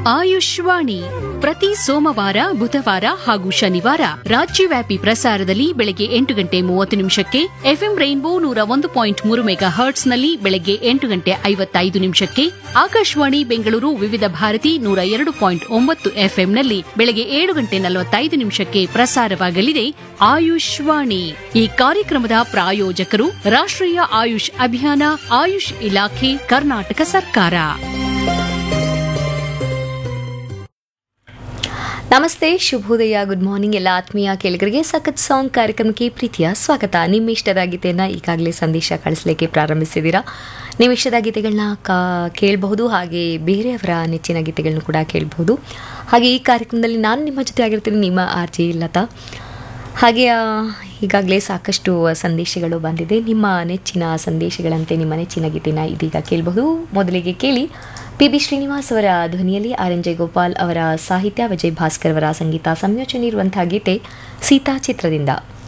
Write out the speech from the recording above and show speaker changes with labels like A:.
A: ಆಯುಷ್ವಾಣಿ ಪ್ರತಿ ಸೋಮವಾರ ಬುಧವಾರ ಹಾಗೂ ಶನಿವಾರ ರಾಜ್ಯವ್ಯಾಪಿ ಪ್ರಸಾರದಲ್ಲಿ ಬೆಳಗ್ಗೆ ಎಂಟು ಗಂಟೆ ಮೂವತ್ತು ನಿಮಿಷಕ್ಕೆ ಎಫ್ಎಂ ರೈನ್ಬೋ ನೂರ ಒಂದು ಪಾಯಿಂಟ್ ಮೂರು ಮೆಗಾ ಹರ್ಟ್ಸ್ನಲ್ಲಿ ಬೆಳಗ್ಗೆ ಎಂಟು ಗಂಟೆ ಐವತ್ತೈದು ನಿಮಿಷಕ್ಕೆ ಆಕಾಶವಾಣಿ ಬೆಂಗಳೂರು ವಿವಿಧ ಭಾರತಿ ನೂರ ಎರಡು ಪಾಯಿಂಟ್ ಒಂಬತ್ತು ಎಫ್ಎಂನಲ್ಲಿ ಬೆಳಗ್ಗೆ ಏಳು ಗಂಟೆ ನಲವತ್ತೈದು ನಿಮಿಷಕ್ಕೆ ಪ್ರಸಾರವಾಗಲಿದೆ ಆಯುಷ್ವಾಣಿ ಈ ಕಾರ್ಯಕ್ರಮದ ಪ್ರಾಯೋಜಕರು ರಾಷ್ಟ್ರೀಯ ಆಯುಷ್ ಅಭಿಯಾನ ಆಯುಷ್ ಇಲಾಖೆ ಕರ್ನಾಟಕ ಸರ್ಕಾರ
B: ನಮಸ್ತೆ ಶುಭೋದಯ ಗುಡ್ ಮಾರ್ನಿಂಗ್ ಎಲ್ಲ ಆತ್ಮೀಯ ಕೇಳಿಗರಿಗೆ ಸಖತ್ ಸಾಂಗ್ ಕಾರ್ಯಕ್ರಮಕ್ಕೆ ಪ್ರೀತಿಯ ಸ್ವಾಗತ ನಿಮ್ಮ ಇಷ್ಟದ ಗೀತೆಯನ್ನು ಈಗಾಗಲೇ ಸಂದೇಶ ಕಳಿಸ್ಲಿಕ್ಕೆ ಪ್ರಾರಂಭಿಸಿದ್ದೀರಾ ನಿಮ್ಮ ಇಷ್ಟದ ಗೀತೆಗಳನ್ನ ಕಾ ಕೇಳಬಹುದು ಹಾಗೆ ಬೇರೆಯವರ ನೆಚ್ಚಿನ ಗೀತೆಗಳನ್ನು ಕೂಡ ಕೇಳಬಹುದು ಹಾಗೆ ಈ ಕಾರ್ಯಕ್ರಮದಲ್ಲಿ ನಾನು ನಿಮ್ಮ ಜೊತೆ ಆಗಿರ್ತೀನಿ ನಿಮ್ಮ ಆರ್ ಜಿ ಲತಾ ಹಾಗೆ ಆ, ಈಗಾಗಲೇ ಸಾಕಷ್ಟು ಸಂದೇಶಗಳು ಬಂದಿದೆ ನಿಮ್ಮ ನೆಚ್ಚಿನ ಸಂದೇಶಗಳಂತೆ ನಿಮ್ಮ ನೆಚ್ಚಿನ ಗೀತೆನ ಇದೀಗ ಕೇಳಬಹುದು ಮೊದಲಿಗೆ ಕೇಳಿ ಪಿ ಬಿ ಶ್ರೀನಿವಾಸ್ ಅವರ ಧ್ವನಿಯಲ್ಲಿ ಆರ್ ಎನ್ ಜಯಗೋಪಾಲ್ ಅವರ ಸಾಹಿತ್ಯ ವಿಜಯ್ ಭಾಸ್ಕರ್ ಅವರ ಸಂಗೀತ ಸಂಯೋಜನೆ ಇರುವಂತಹ ಗೀತೆ ಸೀತಾ ಚಿತ್ರದಿಂದ